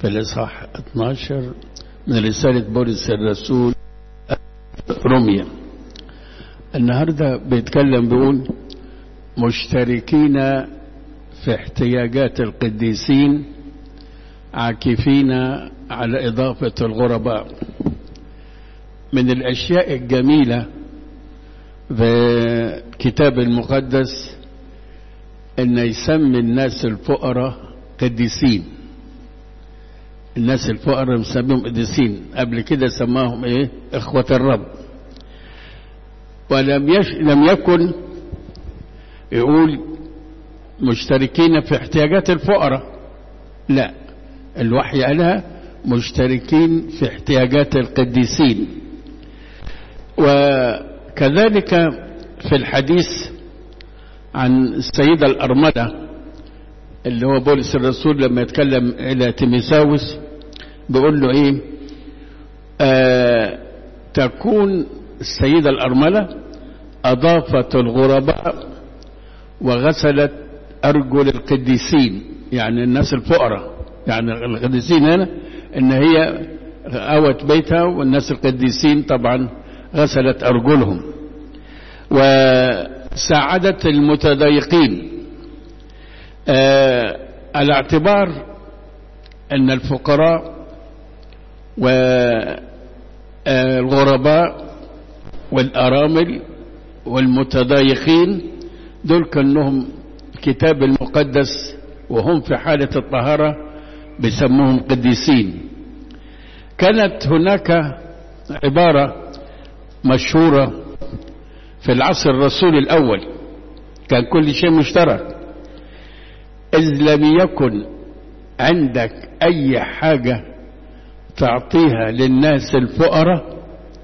في الإصحاح 12 من رسالة بولس الرسول روميا النهاردة بيتكلم بيقول مشتركين في احتياجات القديسين عاكفين على إضافة الغرباء من الأشياء الجميلة في الكتاب المقدس أن يسمي الناس الفقراء قديسين الناس الفقراء مسميهم قديسين قبل كده سماهم ايه اخوة الرب ولم يش... لم يكن يقول مشتركين في احتياجات الفقراء لا الوحي قالها مشتركين في احتياجات القديسين وكذلك في الحديث عن السيدة الأرملة اللي هو بولس الرسول لما يتكلم إلى تيميساوس بيقول له إيه آه تكون السيدة الأرملة أضافت الغرباء وغسلت أرجل القديسين يعني الناس الفقراء يعني القديسين هنا إن هي أوت بيتها والناس القديسين طبعا غسلت أرجلهم وساعدت المتضايقين آه على اعتبار أن الفقراء والغرباء والأرامل والمتضايقين دول كانهم الكتاب المقدس وهم في حالة الطهارة بيسموهم قديسين كانت هناك عبارة مشهورة في العصر الرسول الأول كان كل شيء مشترك إذ لم يكن عندك أي حاجة تعطيها للناس الفقراء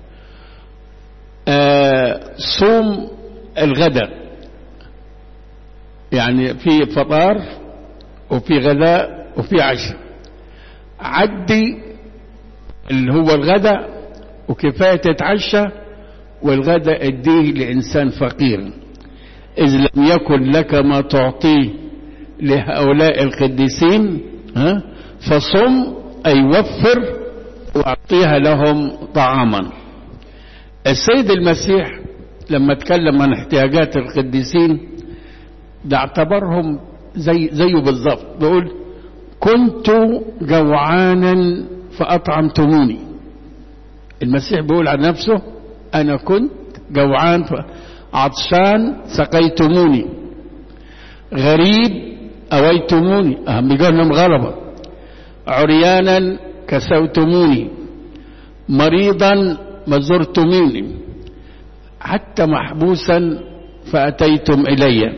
آه صوم الغداء يعني في فطار وفي غداء وفي عشاء عدي اللي هو الغداء وكفاية تتعشى والغداء اديه لإنسان فقير إذ لم يكن لك ما تعطيه لهؤلاء القديسين ها فصم أي وفر وأعطيها لهم طعاما السيد المسيح لما تكلم عن احتياجات القديسين ده اعتبرهم زي زيه بالظبط بيقول كنت جوعانا فأطعمتموني المسيح بيقول عن نفسه أنا كنت جوعان عطشان سقيتموني غريب أويتموني أهم جهنم غلبة عريانا كسوتموني مريضا مزرتموني حتى محبوسا فأتيتم إلي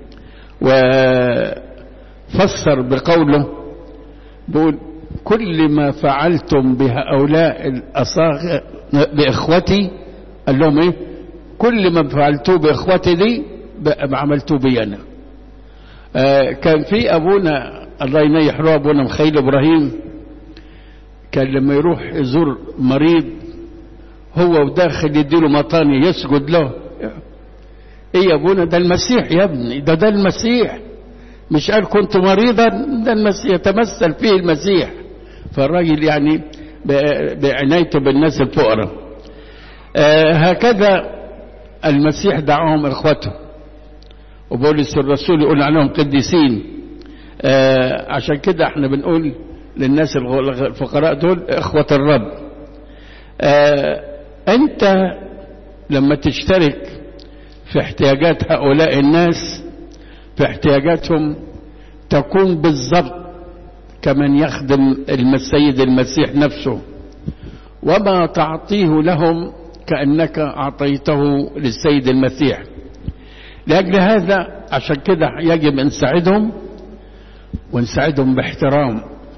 وفسر بقوله بقول كل ما فعلتم بهؤلاء الأصاغ بإخوتي قال لهم إيه كل ما فعلتوه بإخوتي دي عملتوه بي أنا آه كان في أبونا الله ينيح روح أبونا مخيل إبراهيم كان لما يروح يزور مريض هو وداخل يديله مطاني يسجد له ايه يا ابونا ده المسيح يا ابني ده ده المسيح مش قال كنت مريضا ده المسيح يتمثل فيه المسيح فالراجل يعني بعنايته بالناس الفقراء آه هكذا المسيح دعاهم اخوته وبولس الرسول يقول عنهم قديسين آه عشان كده احنا بنقول للناس الفقراء دول اخوة الرب آه انت لما تشترك في احتياجات هؤلاء الناس في احتياجاتهم تكون بالضبط كمن يخدم السيد المسيح نفسه وما تعطيه لهم كأنك أعطيته للسيد المسيح لأجل هذا عشان كده يجب أن نساعدهم ونساعدهم باحترام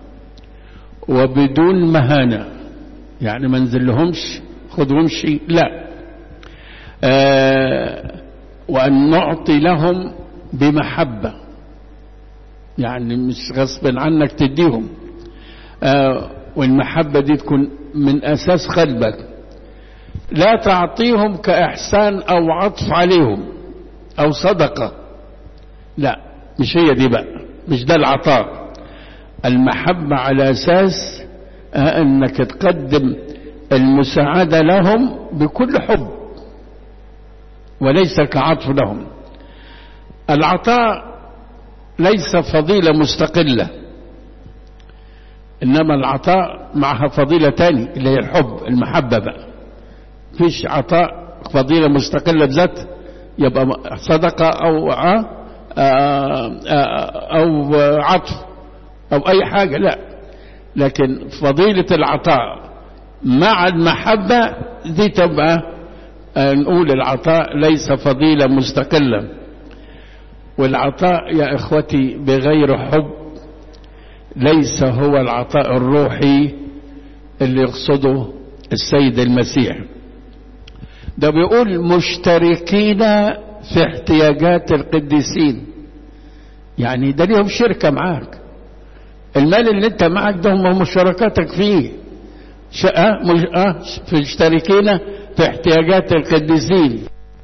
وبدون مهانة يعني ما نزلهمش خذهمش لا آه وأن نعطي لهم بمحبة يعني مش غصب عنك تديهم آه والمحبة دي تكون من أساس قلبك لا تعطيهم كإحسان أو عطف عليهم أو صدقة لا مش هي دي بقى مش ده العطاء المحبة على أساس أنك تقدم المساعدة لهم بكل حب وليس كعطف لهم العطاء ليس فضيلة مستقلة إنما العطاء معها فضيلة تاني اللي هي الحب المحبة بقى فيش عطاء فضيلة مستقلة بذات يبقى صدقة أو أو عطف أو أي حاجة لا لكن فضيلة العطاء مع المحبة دي تبقى نقول العطاء ليس فضيلة مستقلة والعطاء يا إخوتي بغير حب ليس هو العطاء الروحي اللي يقصده السيد المسيح ده بيقول مشتركين في احتياجات القديسين يعني ده ليهم شركة معاك المال اللي انت معك ده هم مشاركاتك فيه شقة مش اه في مشتركين في احتياجات القديسين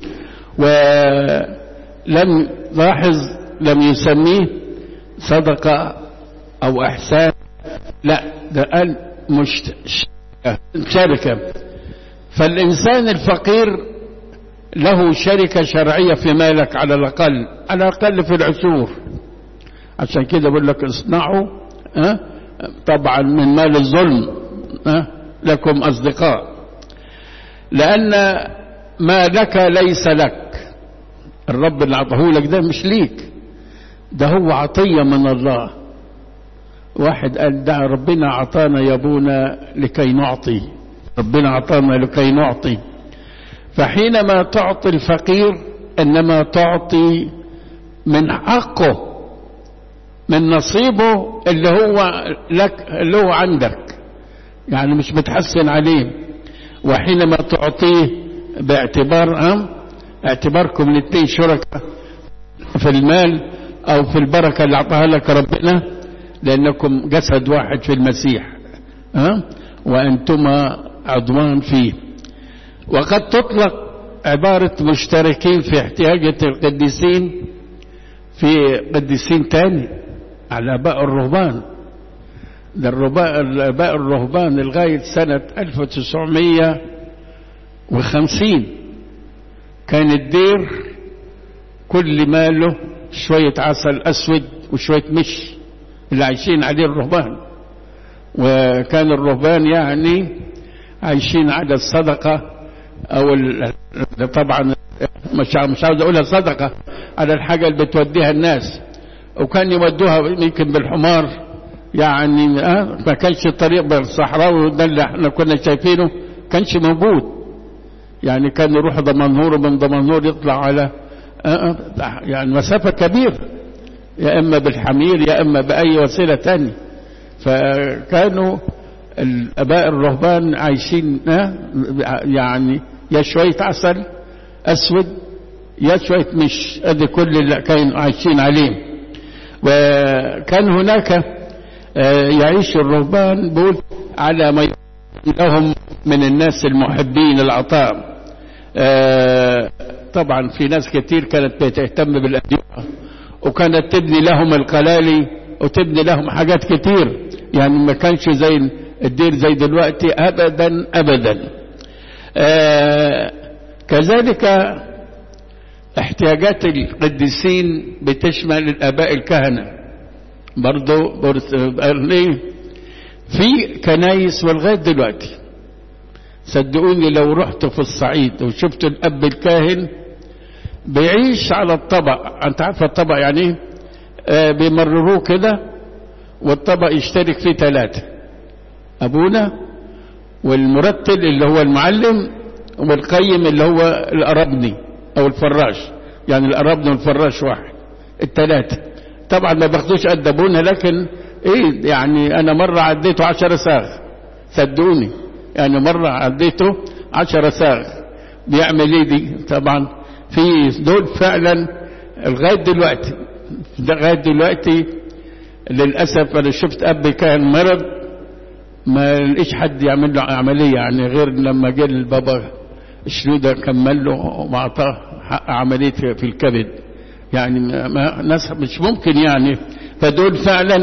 ولم لاحظ لم يسميه صدقة او احسان لا ده قال مشت... شركة فالانسان الفقير له شركة شرعية في مالك على الاقل على الاقل في العشور عشان كده بقول لك اصنعوا أه؟ طبعا من مال الظلم أه؟ لكم اصدقاء لان ما لك ليس لك الرب اللي عطاه لك ده مش ليك ده هو عطية من الله واحد قال ده ربنا عطانا يا ابونا لكي نعطي ربنا عطانا لكي نعطي فحينما تعطي الفقير انما تعطي من حقه من نصيبه اللي هو لك اللي هو عندك يعني مش بتحسن عليه وحينما تعطيه باعتبار أم اعتباركم الاثنين شركاء في المال او في البركة اللي اعطاها لك ربنا لانكم جسد واحد في المسيح أه؟ وانتما عضوان فيه وقد تطلق عبارة مشتركين في احتياجة القديسين في قديسين تاني على باء الرهبان ده الآباء الرهبان لغاية سنة 1950 كان الدير كل ماله شوية عسل أسود وشوية مش اللي عايشين عليه الرهبان وكان الرهبان يعني عايشين على الصدقة أو طبعا مش مش عاوز أقولها صدقة على الحاجة اللي بتوديها الناس وكان يودوها يمكن بالحمار يعني آه ما كانش الطريق بالصحراء وده اللي احنا كنا شايفينه كانش موجود يعني كان يروح دمنهور ومن دمنهور يطلع على آه يعني مسافة كبيرة يا اما بالحمير يا اما باي وسيلة تانية فكانوا الاباء الرهبان عايشين آه يعني يا شوية عسل اسود يا شوية مش ادي كل اللي كانوا عايشين عليه وكان هناك يعيش الرهبان بقول على ما لهم من الناس المحبين العطاء طبعا في ناس كتير كانت بتهتم بالأديرة وكانت تبني لهم القلالي وتبني لهم حاجات كتير يعني ما كانش زي الدير زي دلوقتي أبدا أبدا كذلك احتياجات القديسين بتشمل الآباء الكهنة برضو ليه في كنايس ولغاية دلوقتي صدقوني لو رحت في الصعيد وشفت الأب الكاهن بيعيش على الطبق أنت عارف الطبق يعني ايه آه بيمرروه كده والطبق يشترك فيه ثلاثة أبونا والمرتل اللي هو المعلم والقيم اللي هو الأربني أو الفراش يعني الأربني والفراش واحد الثلاثة طبعا ما باخدوش قد ابونا لكن ايه يعني انا مرة عديته عشر ساغ صدقوني يعني مرة عديته عشر ساغ بيعمل ايه دي طبعا في دول فعلا لغاية دلوقتي لغاية دلوقتي للأسف أنا شفت أب كان مرض ما لقيش حد يعمل له عملية يعني غير لما جه البابا شنودة كمل له وأعطاه حق عملية في الكبد يعني ما ناس مش ممكن يعني فدول فعلا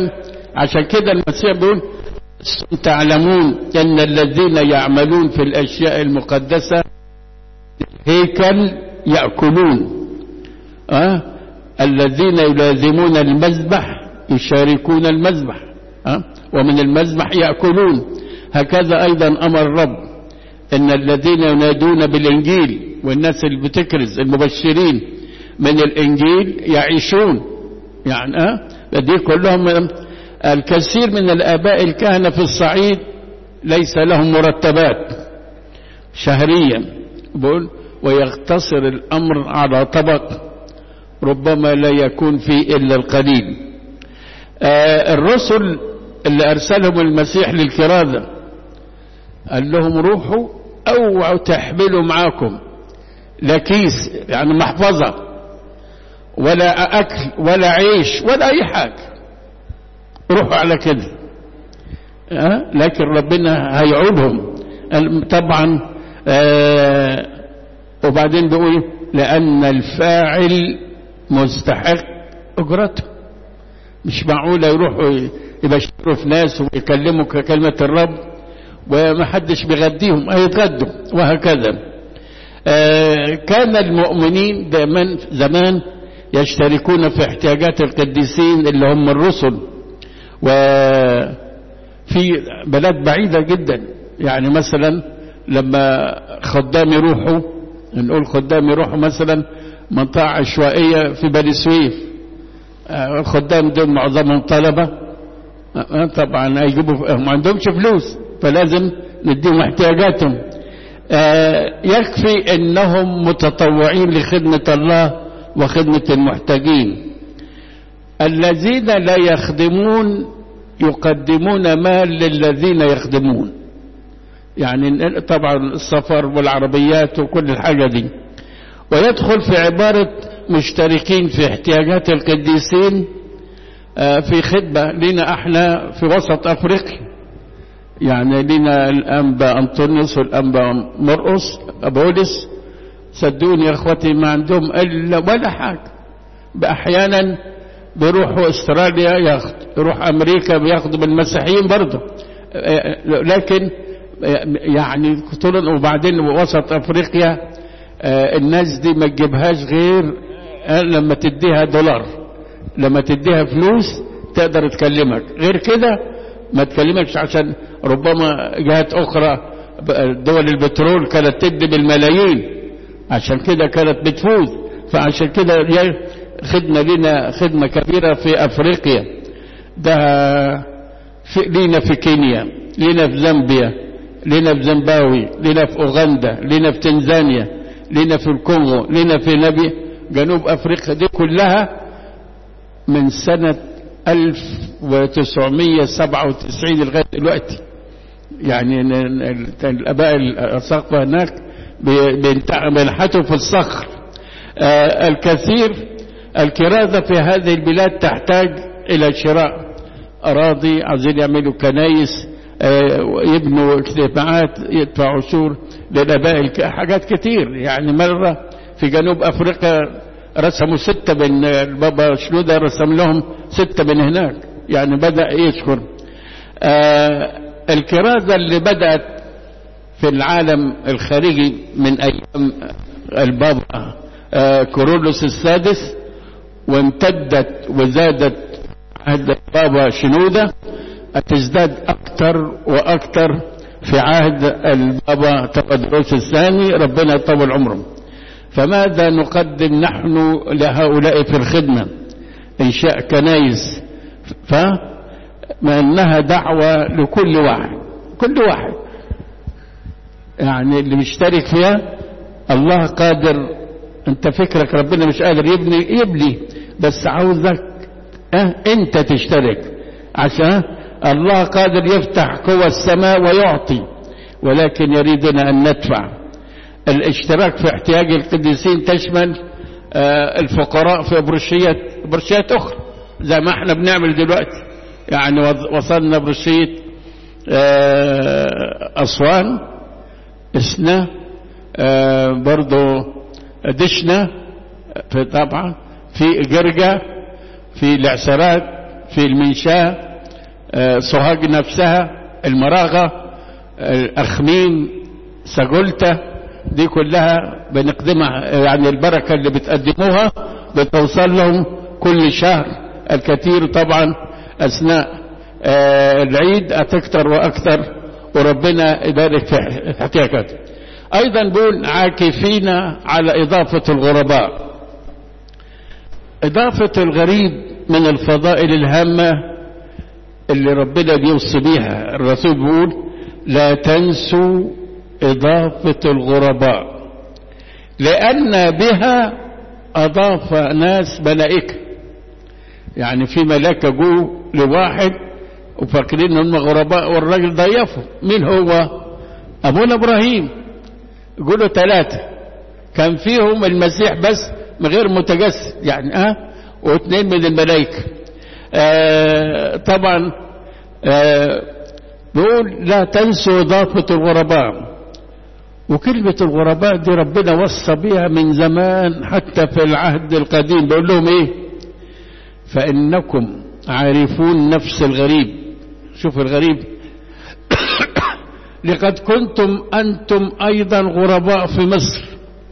عشان كده المسيح بيقول تعلمون ان الذين يعملون في الاشياء المقدسه هيكل ياكلون أه؟ الذين يلازمون المذبح يشاركون المذبح أه؟ ومن المذبح ياكلون هكذا ايضا امر الرب ان الذين ينادون بالانجيل والناس اللي بتكرز المبشرين من الانجيل يعيشون يعني أه؟ دي كلهم الكثير من الآباء الكهنة في الصعيد ليس لهم مرتبات شهريا بقول ويقتصر الأمر على طبق ربما لا يكون فيه إلا القليل آه الرسل اللي أرسلهم المسيح للكرازة قال لهم روحوا اوعوا تحملوا معاكم لا كيس يعني محفظة ولا أكل ولا عيش ولا أي حاجة روحوا على كده أه؟ لكن ربنا هيعودهم طبعا أه وبعدين بيقول لأن الفاعل مستحق أجرته مش معقولة يروحوا يبشروا في ناس ويكلموا كلمة الرب وما حدش بيغديهم هيتغدوا وهكذا أه كان المؤمنين دائما زمان يشتركون في احتياجات القديسين اللي هم الرسل وفي بلاد بعيدة جدا يعني مثلا لما خدام يروحوا نقول خدام يروحوا مثلا منطقة عشوائية في بني سويف الخدام دول معظمهم طلبة طبعا هيجيبوا ما عندهمش فلوس فلازم نديهم احتياجاتهم يكفي انهم متطوعين لخدمة الله وخدمة المحتاجين الذين لا يخدمون يقدمون مال للذين يخدمون يعني طبعا السفر والعربيات وكل الحاجة دي ويدخل في عبارة مشتركين في احتياجات القديسين في خدمة لنا احنا في وسط افريقيا يعني لنا الانبا انطونيوس والانبا مرقس بولس صدقوني يا اخوتي ما عندهم الا ولا حاجة احيانا بيروحوا استراليا ياخد يروح امريكا بياخدوا من المسيحيين برضه لكن يعني طول وبعدين وسط افريقيا الناس دي ما تجيبهاش غير لما تديها دولار لما تديها فلوس تقدر تكلمك غير كده ما تكلمكش عشان ربما جهات اخرى دول البترول كانت تدي بالملايين عشان كده كانت بتفوز فعشان كده خدمة لنا خدمة كبيرة في أفريقيا ده في لينا في كينيا لينا في زامبيا لينا في زيمباوي لينا في أوغندا لينا في تنزانيا لينا في الكونغو لينا في نبي جنوب أفريقيا دي كلها من سنة 1997 لغاية دلوقتي يعني الآباء الأساقفة هناك بينحتوا في الصخر آه الكثير الكرازة في هذه البلاد تحتاج إلى شراء أراضي عايزين يعملوا كنايس يبنوا اجتماعات يدفعوا عشور للآباء حاجات كتير يعني مرة في جنوب أفريقيا رسموا ستة من البابا شنودة رسم لهم ستة من هناك يعني بدأ يشكر الكرازة اللي بدأت في العالم الخارجي من أيام البابا كورولوس السادس وامتدت وزادت عهد بابا شنودة تزداد أكثر وأكثر في عهد البابا تقدروس الثاني ربنا يطول عمره فماذا نقدم نحن لهؤلاء في الخدمة إنشاء كنايس فما أنها دعوة لكل واحد كل واحد يعني اللي مشترك فيها الله قادر انت فكرك ربنا مش قادر يبني يبني بس عاوزك اه انت تشترك عشان الله قادر يفتح قوى السماء ويعطي ولكن يريدنا ان ندفع الاشتراك في احتياج القديسين تشمل اه الفقراء في برشيات برشيات اخرى زي ما احنا بنعمل دلوقتي يعني وصلنا برشية اه اسوان اسنا برضو دشنا في طبعا في جرجة في العسرات في المنشاة آه، سوهاج نفسها المراغة الأخميم سجلتة دي كلها بنقدمها يعني البركة اللي بتقدموها بتوصل لهم كل شهر الكثير طبعا أثناء آه، العيد هتكتر وأكثر وربنا يبارك في احتياجاتهم أيضا بقول عاكفين على إضافة الغرباء إضافة الغريب من الفضائل الهامة اللي ربنا بيوصي بيها الرسول بيقول لا تنسوا إضافة الغرباء لأن بها أضاف ناس ملائكة يعني في ملائكة جو لواحد وفاكرين هم غرباء والراجل ضيفه مين هو أبونا إبراهيم يقولوا ثلاثة كان فيهم المسيح بس من غير متجسد يعني اه واثنين من الملائكة آه طبعا آه بيقول لا تنسوا إضافة الغرباء وكلمة الغرباء دي ربنا وصى بها من زمان حتى في العهد القديم بيقول لهم ايه فإنكم عارفون نفس الغريب شوف الغريب لقد كنتم أنتم أيضا غرباء في مصر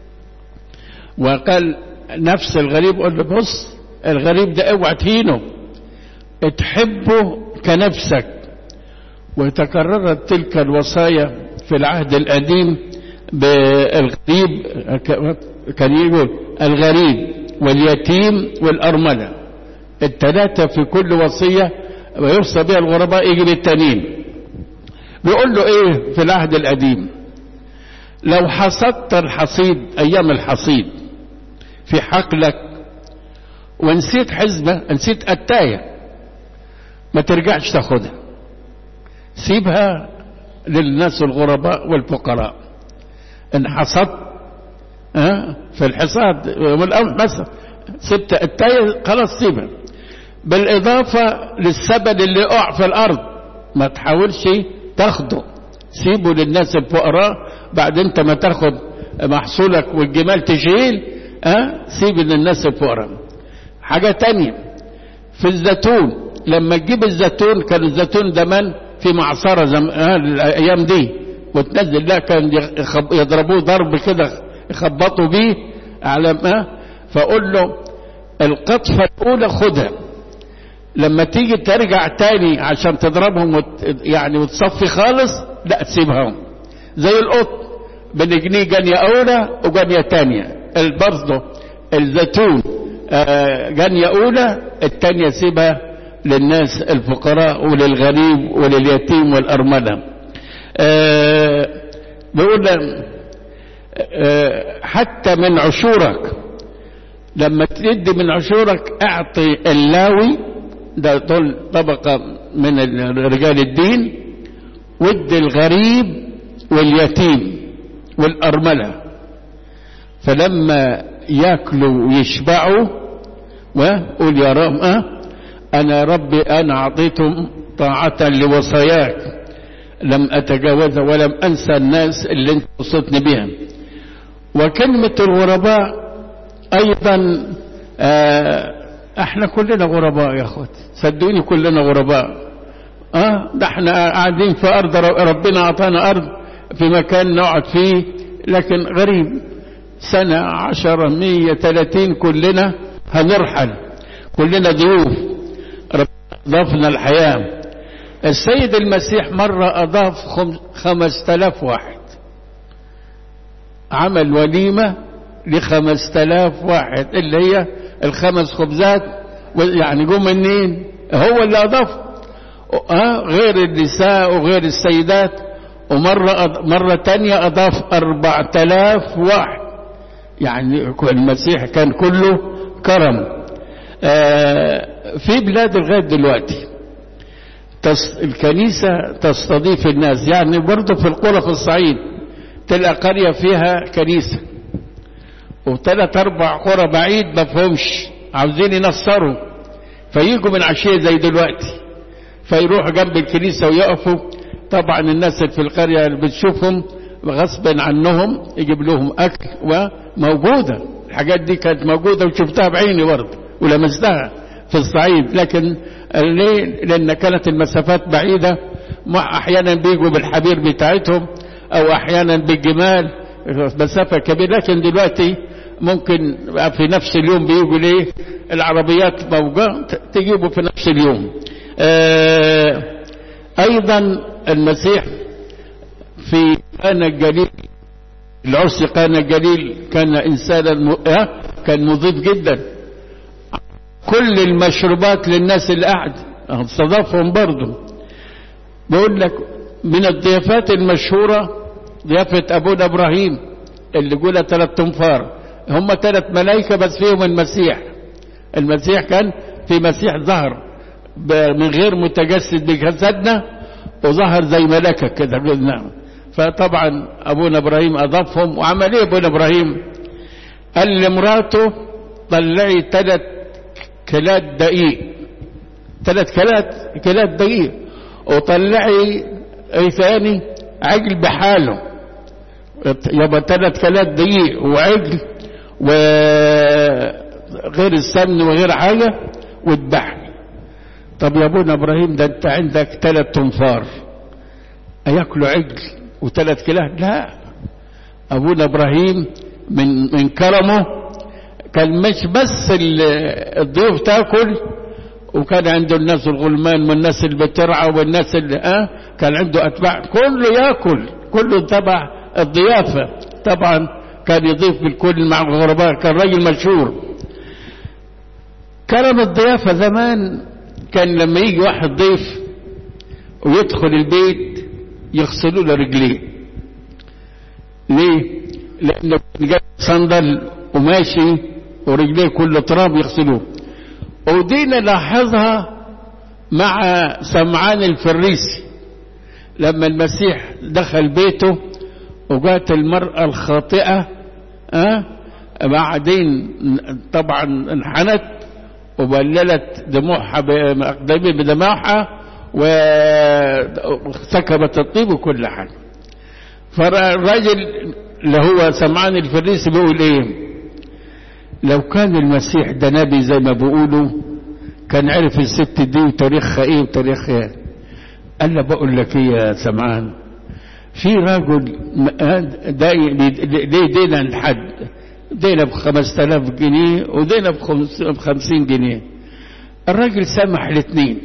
وقال نفس الغريب قال له بص الغريب ده اوعى تهينه تحبه كنفسك وتكررت تلك الوصايا في العهد القديم بالغريب كان يقول الغريب واليتيم والأرملة الثلاثة في كل وصية ويوصى بها الغرباء يجي بالتانيين بيقول له ايه في العهد القديم لو حصدت الحصيد ايام الحصيد في حقلك ونسيت حزمة نسيت التاية ما ترجعش تاخدها سيبها للناس الغرباء والفقراء ان حصدت ها في الحصاد والأمر مثلا سبت التاية خلاص سيبها بالإضافة للسبل اللي قع في الأرض ما تحاولش تاخده سيبه للناس الفقراء بعد انت ما تاخد محصولك والجمال تشيل اه سيب للناس الفقراء حاجة تانية في الزيتون لما تجيب الزيتون كان الزيتون زمان في معصرة زم... آه الايام دي وتنزل لا كان يخب... يضربوه ضرب كده يخبطوا بيه على ما فاقول له القطفة الاولى خدها لما تيجي ترجع تاني عشان تضربهم وت... يعني وتصفي خالص لا تسيبهم زي القط بنجنيه جنية أولى وجنية تانية برضه الزيتون آه جنية أولى التانية سيبها للناس الفقراء وللغريب ولليتيم والأرملة آه بيقول آه حتى من عشورك لما تدي من عشورك اعطي اللاوي ده دول طبقة من رجال الدين ود الغريب واليتيم والأرملة فلما ياكلوا ويشبعوا وقول يا رب أه أنا ربي أنا أعطيتهم طاعة لوصاياك لم أتجاوز ولم أنسى الناس اللي انت وصلتني بهم وكلمة الغرباء أيضا آه احنا كلنا غرباء يا اخوات صدقوني كلنا غرباء اه ده احنا قاعدين في ارض ربنا اعطانا ارض في مكان نقعد فيه لكن غريب سنة عشرة مية تلاتين كلنا هنرحل كلنا ضيوف أضافنا الحياة السيد المسيح مرة أضاف خمس تلاف واحد عمل وليمة لخمس تلاف واحد اللي هي الخمس خبزات يعني جم منين هو اللي أضاف أه غير النساء وغير السيدات ومرة مرة تانية أضاف أربع تلاف واحد يعني المسيح كان كله كرم آه في بلاد لغاية دلوقتي تص... الكنيسة تستضيف الناس يعني برضه في القرى في الصعيد تلقى قرية فيها كنيسة وثلاث أربع قرى بعيد ما فهمش عاوزين ينصروا فيجوا من عشية زي دلوقتي فيروحوا جنب الكنيسة ويقفوا طبعا الناس اللي في القرية اللي بتشوفهم غصبا عنهم يجيب لهم أكل وموجودة الحاجات دي كانت موجودة وشفتها بعيني برضه ولمستها في الصعيد لكن ليه لأن كانت المسافات بعيدة أحيانا بيجوا بالحبير بتاعتهم أو أحيانا بالجمال مسافة كبيرة لكن دلوقتي ممكن في نفس اليوم بيجوا ليه العربيات موجة تجيبوا في نفس اليوم آه أيضا المسيح في قانا الجليل العرس قانا الجليل كان إنسانا م... كان مضيف جدا كل المشروبات للناس اللي قاعد استضافهم برضه بقول لك من الضيافات المشهورة ضيافة أبونا إبراهيم اللي جولها ثلاث تنفار هم ثلاث ملائكة بس فيهم المسيح المسيح كان في مسيح ظهر من غير متجسد بجسدنا وظهر زي ملكة كده قلنا فطبعا أبونا إبراهيم أضافهم وعمل إيه أبونا إبراهيم قال لمراته طلعي ثلاث كلات دقيق ثلاث كلات كلات دقيق وطلعي ايه ثاني عجل بحاله يبقى ثلاث كلات دقيق وعجل وغير السمن وغير حاجة واذبحني طب يا ابونا ابراهيم ده انت عندك ثلاث تنفار اياكلوا عجل وثلاث كلات لا ابونا ابراهيم من من كرمه كان مش بس الضيوف تاكل وكان عنده الناس الغلمان والناس اللي بترعى والناس اللي اه كان عنده اتباع كله ياكل كله تبع الضيافه طبعا كان يضيف بالكل مع الغرباء كان راجل مشهور كرم الضيافه زمان كان لما يجي واحد ضيف ويدخل البيت يغسلوا له رجليه ليه لانه جاي صندل وماشي ورجليه كله تراب يغسلوه ودينا لاحظها مع سمعان الفريسي لما المسيح دخل بيته وجات المرأة الخاطئة أه؟ بعدين طبعا انحنت وبللت دموعها بدموعها وسكبت الطيب وكل حاجة فالراجل اللي هو سمعان الفريسي بيقول ايه لو كان المسيح ده نبي زي ما بيقولوا كان عرف الست دي وتاريخها ايه وتاريخها ايه قال له بقول لك ايه يا سمعان في راجل ليه دينا لحد دينا بخمس تلاف جنيه ودينا بخمسين جنيه الراجل سامح الاثنين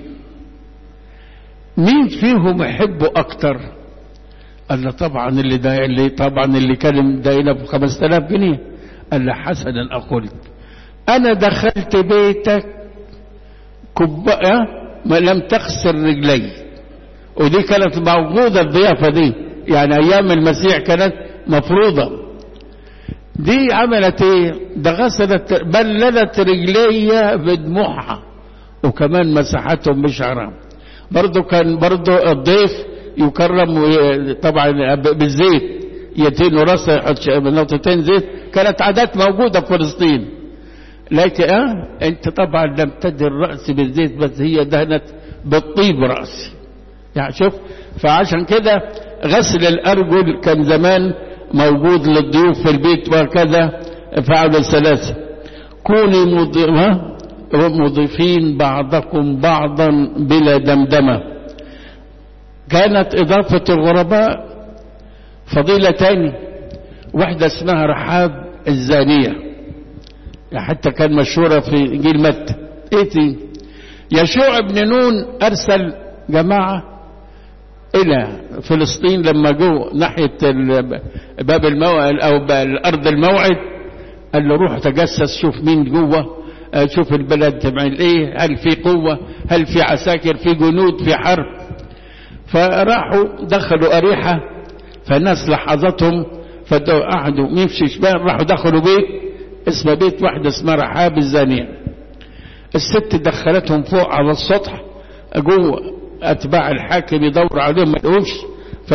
مين فيهم يحبه اكتر قال له طبعا اللي دا اللي طبعا اللي كان داينا بخمس تلاف جنيه قال له حسنا أقول أنا دخلت بيتك كوباية ما لم تغسل رجلي ودي كانت موجودة الضيافة دي يعني أيام المسيح كانت مفروضة دي عملت ايه ده غسلت بللت رجلي بدموعها وكمان مسحتهم بشعرها برضو كان برضو الضيف يكرم طبعا بالزيت يتين راسه يحط نقطتين زيت كانت عادات موجودة في فلسطين لكن اه انت طبعا لم تدهن رأسي بالزيت بس هي دهنت بالطيب رأسي يعني شوف فعشان كده غسل الأرجل كان زمان موجود للضيوف في البيت وكذا فعل الثلاثة كوني مضيفين بعضكم بعضا بلا دمدمة كانت إضافة الغرباء فضيلة تاني واحدة اسمها رحاب الزانية حتى كان مشهورة في إنجيل متى إيه يشوع بن نون أرسل جماعة إلى فلسطين لما جو ناحية باب الموعد أو الأرض الموعد قال له روح تجسس شوف مين جوه شوف البلد تعمل ايه هل في قوة هل في عساكر في جنود في حرب فراحوا دخلوا أريحة فالناس لحظتهم فقعدوا يمشي شمال راحوا دخلوا بيت اسمه بيت واحدة اسمها رحاب الزانية الست دخلتهم فوق على السطح جوه أتباع الحاكم يدور عليهم ما لقوش ف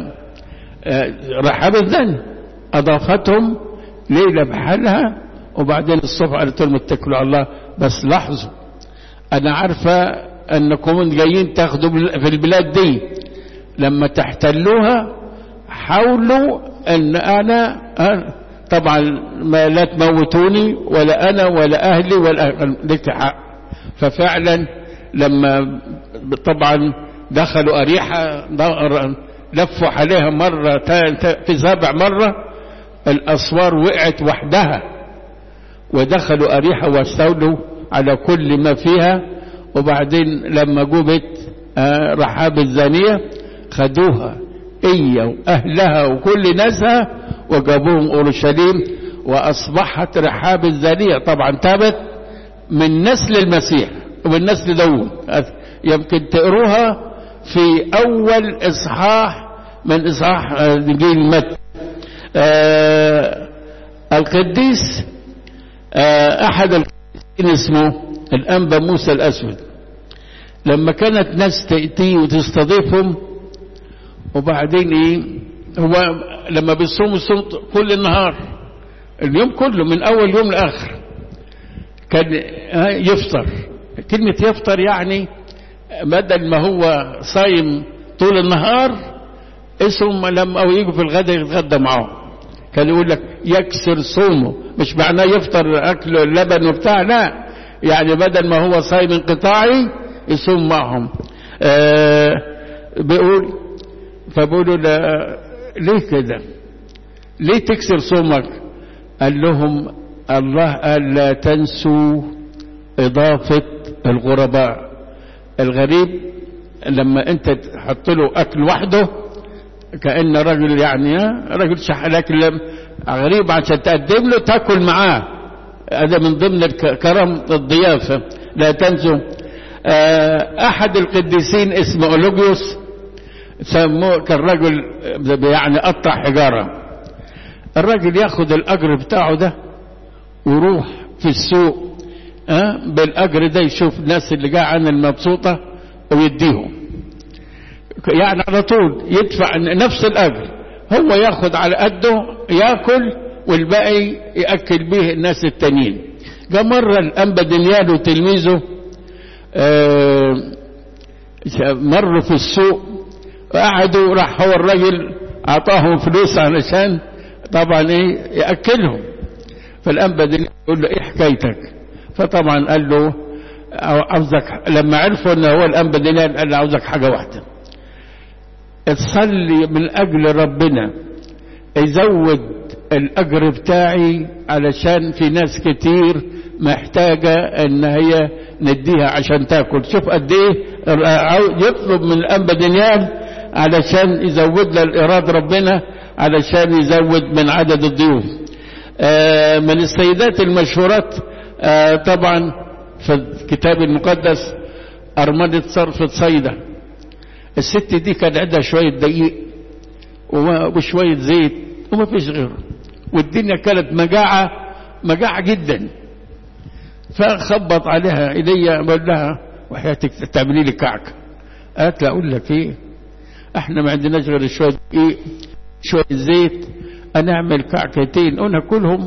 رحاب الزانية أضافتهم ليلة بحالها وبعدين الصبح قالت لهم اتكلوا على الله بس لاحظوا أنا عارفة أنكم جايين تاخدوا في البلاد دي لما تحتلوها حاولوا ان انا طبعا ما لا تموتوني ولا انا ولا اهلي ولا لك حق ففعلا لما طبعا دخلوا أريحة لفوا عليها مرة في سابع مرة الأسوار وقعت وحدها ودخلوا أريحة واستولوا على كل ما فيها وبعدين لما جوبت رحاب الزانية خدوها هي وأهلها وكل ناسها وجابوهم أورشليم وأصبحت رحاب الزانية طبعا تابت من نسل المسيح ومن نسل داوود يمكن تقروها في أول إصحاح من إصحاح إنجيل متى آه القديس آه أحد القديسين اسمه الأنبا موسى الأسود لما كانت ناس تأتي وتستضيفهم وبعدين إيه هو لما بيصوم الصوم كل النهار اليوم كله من أول يوم لآخر كان يفطر كلمة يفطر يعني بدل ما هو صايم طول النهار اسم لما أو يجوا في الغداء يتغدى معاهم كان يقول لك يكسر صومه مش معناه يفطر أكل اللبن وبتاع لا يعني بدل ما هو صايم انقطاعي يصوم معهم آه بيقول فبقولوا ليه كده ليه تكسر صومك قال لهم الله قال لا تنسوا إضافة الغرباء الغريب لما انت تحط له اكل وحده كأن رجل يعني رجل شحن اكل غريب عشان تقدم له تاكل معاه هذا من ضمن الكرم الضيافة لا تنسوا احد القديسين اسمه اولوجيوس سموه كان رجل يعني قطع حجارة الراجل ياخد الاجر بتاعه ده ويروح في السوق أه؟ بالاجر ده يشوف الناس اللي جايه المبسوطه ويديهم يعني على طول يدفع نفس الاجر هو ياخد على قده ياكل والباقي ياكل به الناس التانيين جاء مره الانبا دنيال وتلميذه آه مروا في السوق وقعدوا راح هو الراجل اعطاهم فلوس علشان طبعا ايه ياكلهم فالانبا دنيال يقول له ايه حكايتك فطبعا قال له عاوزك لما عرفوا ان هو الانبا دينار قال له عاوزك حاجه واحده تصلي من اجل ربنا يزود الاجر بتاعي علشان في ناس كتير محتاجه ان هي نديها عشان تاكل شوف قد ايه يطلب من الانبا دينار علشان يزود له الايراد ربنا علشان يزود من عدد الضيوف آه من السيدات المشهورات آه طبعا في الكتاب المقدس أرملة صرفة صيدة الست دي كان عندها شوية دقيق وشوية زيت وما فيش غيره والدنيا كانت مجاعة مجاعة جدا فخبط عليها ايديا بقول لها وحياتك تعملي لي كعكة قالت لا اقول لك ايه احنا ما عندناش غير شوية دقيق شوية زيت هنعمل كعكتين وناكلهم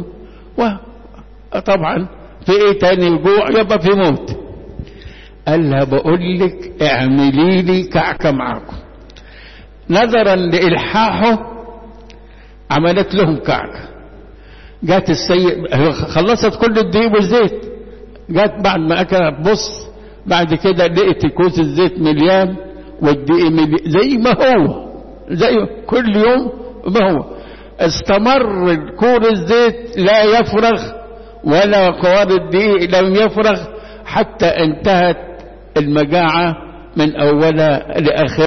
وطبعا في ايه تاني الجوع يبقى في موت قال لها بقول لك اعملي لي كعكه معاكم نظرا لالحاحه عملت لهم كعكه جات السيد خلصت كل الدقيق والزيت جات بعد ما اكلت بص بعد كده لقيت كوز الزيت مليان والدقيق مليان زي ما هو زي كل يوم ما هو استمر كور الزيت لا يفرغ ولا قوار الدقيق لم يفرغ حتى انتهت المجاعة من أولها لآخرها